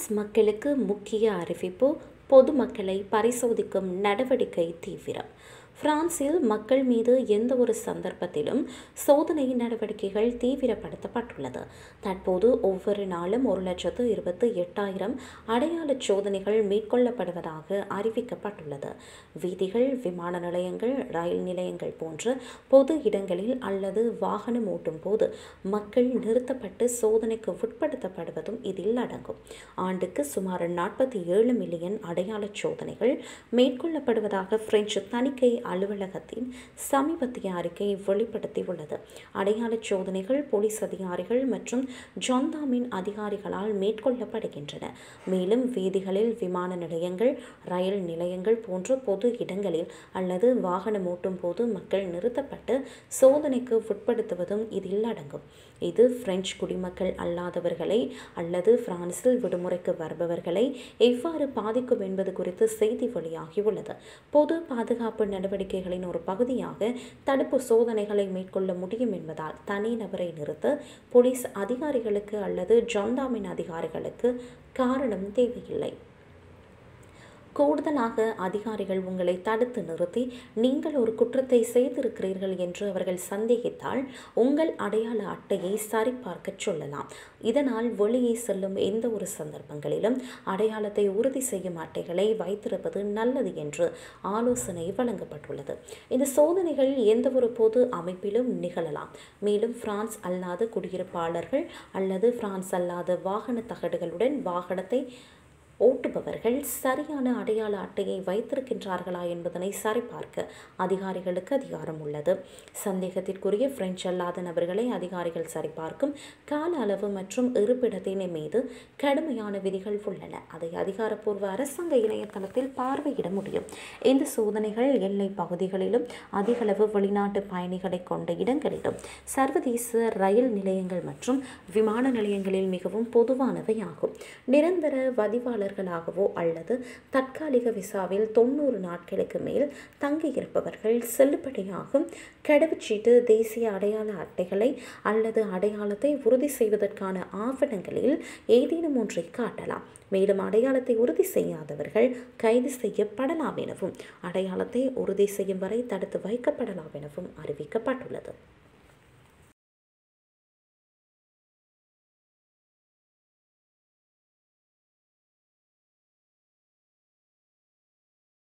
மக்களுக்கு முக்கிய அறிவிப்பு பொதுமக்களை பரிசோதிக்கும் நடவடிக்கை தீவிரம் பிரான்சில் மக்கள் மீது எந்த ஒரு சந்தர்ப்பத்திலும் சோதனை நடவடிக்கைகள் தீவிரப்படுத்தப்பட்டுள்ளது தற்போது ஒவ்வொரு நாளும் ஒரு லட்சத்து இருபத்தி எட்டாயிரம் அடையாள சோதனைகள் மேற்கொள்ளப்படுவதாக அறிவிக்கப்பட்டுள்ளது வீதிகள் விமான நிலையங்கள் ரயில் நிலையங்கள் போன்ற பொது இடங்களில் அல்லது வாகனம் ஓட்டும் போது மக்கள் நிறுத்தப்பட்டு சோதனைக்கு உட்படுத்தப்படுவதும் இதில் அடங்கும் ஆண்டுக்கு சுமார் நாற்பத்தி ஏழு மில்லியன் அடையாள சோதனைகள் மேற்கொள்ளப்படுவதாக பிரெஞ்சு தணிக்கை அலுவலகத்தின் சமீபத்திய அறிக்கை வெளிப்படுத்தியுள்ளது அடையாள சோதனைகள் போலீஸ் அதிகாரிகள் மற்றும் ஜொந்தாமின் அதிகாரிகளால் மேற்கொள்ளப்படுகின்றன மேலும் வீதிகளில் விமான நிலையங்கள் ரயில் நிலையங்கள் போன்ற பொது இடங்களில் அல்லது வாகனம் ஓட்டும் போது மக்கள் நிறுத்தப்பட்டு சோதனைக்கு உட்படுத்துவதும் இதில் அடங்கும் இது பிரெஞ்சு குடிமக்கள் அல்லாதவர்களை அல்லது பிரான்சில் விடுமுறைக்கு வருபவர்களை எவ்வாறு பாதிக்கும் என்பது குறித்து செய்தி வெளியாகியுள்ளது பொது பாதுகாப்பு நடவடிக்கைகளின் ஒரு பகுதியாக தடுப்பு சோதனைகளை மேற்கொள்ள முடியும் என்பதால் தனிநபரை நிறுத்த போலீஸ் அதிகாரிகளுக்கு அல்லது ஜொந்தாமின் அதிகாரிகளுக்கு காரணம் தேவையில்லை கூடுதலாக அதிகாரிகள் உங்களை தடுத்து நிறுத்தி நீங்கள் ஒரு குற்றத்தை செய்திருக்கிறீர்கள் என்று அவர்கள் சந்தேகித்தால் உங்கள் அடையாள அட்டையை சரிபார்க்க சொல்லலாம் இதனால் வெளியே செல்லும் எந்த ஒரு சந்தர்ப்பங்களிலும் அடையாளத்தை உறுதி செய்யும் அட்டைகளை வைத்திருப்பது நல்லது என்று ஆலோசனை வழங்கப்பட்டுள்ளது இந்த சோதனைகள் எந்த ஒரு பொது அமைப்பிலும் நிகழலாம் மேலும் பிரான்ஸ் அல்லாத குடியிருப்பாளர்கள் அல்லது பிரான்ஸ் அல்லாத வாகன தகடுகளுடன் வாகனத்தை ஓட்டுபவர்கள் சரியான அடையாள அட்டையை வைத்திருக்கின்றார்களா என்பதனை சரிபார்க்க அதிகாரிகளுக்கு அதிகாரம் உள்ளது சந்தேகத்திற்குரிய பிரெஞ்சு அல்லாத நபர்களை அதிகாரிகள் சரிபார்க்கும் கால அளவு மற்றும் இருப்பிடத்தின் மீது கடுமையான விதிகள் உள்ளன அதை அதிகாரப்பூர்வ அரசாங்க இணையதளத்தில் பார்வையிட முடியும் இந்த சோதனைகள் எல்லை பகுதிகளிலும் அதிகளவு வெளிநாட்டு பயணிகளை கொண்ட இடங்களிலும் சர்வதேச ரயில் நிலையங்கள் மற்றும் விமான நிலையங்களில் மிகவும் பொதுவானவை ஆகும் நிரந்தர பதிவாளர் தொழிலாளர்களாகவோ அல்லது தற்காலிக விசாவில் தொண்ணூறு நாட்களுக்கு மேல் தங்கியிருப்பவர்கள் செல்லுபடியாகும் கடவுச்சீட்டு தேசிய அடையாள அட்டைகளை அல்லது அடையாளத்தை உறுதி செய்வதற்கான ஆவணங்களில் ஏதேனும் ஒன்றை காட்டலாம் மேலும் அடையாளத்தை உறுதி செய்யாதவர்கள் கைது செய்யப்படலாம் எனவும் அடையாளத்தை உறுதி செய்யும் வரை தடுத்து வைக்கப்படலாம் எனவும் அறிவிக்கப்பட்டுள்ளது